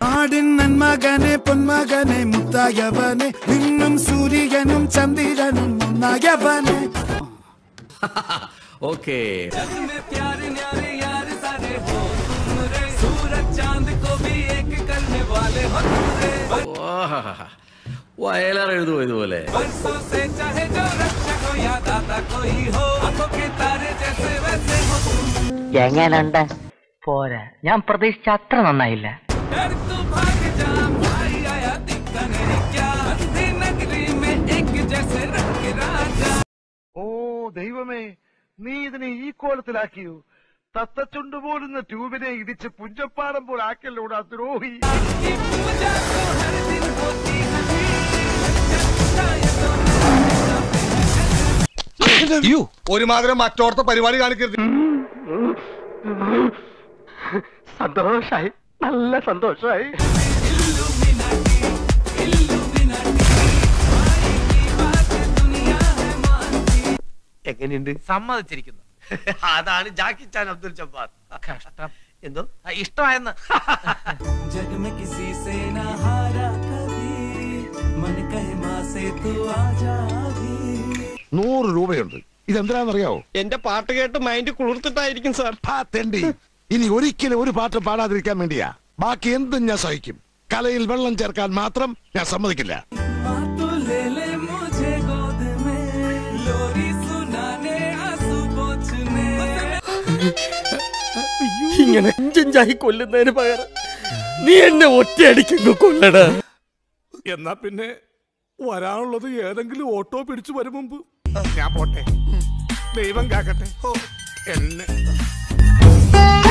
നാടിൻ നന്മകനെ പൊന്മകനെ മുത്തായവനെ നിന്നും സൂര്യനും ചന്ദ്രനും ഒന്നായവനെ ഓക്കേ വയലാർ എഴുതുമോ ഇതുപോലെ എങ്ങനുണ്ട് പോരാ ഞാൻ പ്രതീക്ഷിച്ച അത്ര നന്നായില്ല ഓ ദൈവമേ നീ ഇതിനെ ഈ കോലത്തിലാക്കിയോ തത്തച്ചുണ്ട് പോലുന്ന ട്യൂബിനെ ഇടിച്ച് പുഞ്ചപ്പാടം പോലെ ആക്കല്ലോടാ ദ്രോഹി ഒരുമാതിരി മറ്റോർത്ത പരിപാടി കാണിക്കരുത് സന്തോഷായി നല്ല സന്തോഷായി എങ്ങനെയുണ്ട് സമ്മതിച്ചിരിക്കുന്നു അതാണ് ജാക്കി ചാൻ അബ്ദുൽ ജബ്ബാർ കഷ്ടം എന്തോ ആ, ഇഷ്ടമായെന്ന് നൂറ് രൂപയുണ്ട് ഇതെന്തിനാണെന്നറിയാവോ എന്റെ പാട്ട് കേട്ട് മൈൻഡ് കുളിർത്തിട്ടായിരിക്കും സാർ ആ തെണ്ടി ഇനി ഒരിക്കലും ഒരു പാട്ട് പാടാതിരിക്കാൻ വേണ്ടിയാ ബാക്കി എന്തും ഞാൻ സഹിക്കും കലയിൽ വെള്ളം ചേർക്കാൻ മാത്രം ഞാൻ സമ്മതിക്കില്ല ഇങ്ങനെ അഞ്ചഞ്ചായി കൊല്ലുന്നതിന് പകരം നീ എന്നെ ഒറ്റയടിക്കങ്ങ് കൊല്ലടാ എന്നാ പിന്നെ വരാനുള്ളത് ഏതെങ്കിലും ഓട്ടോ പിടിച്ചു വരും മുമ്പ് ഞാൻ പോട്ടെ ദൈവം കാക്കട്ടെ എന്നെ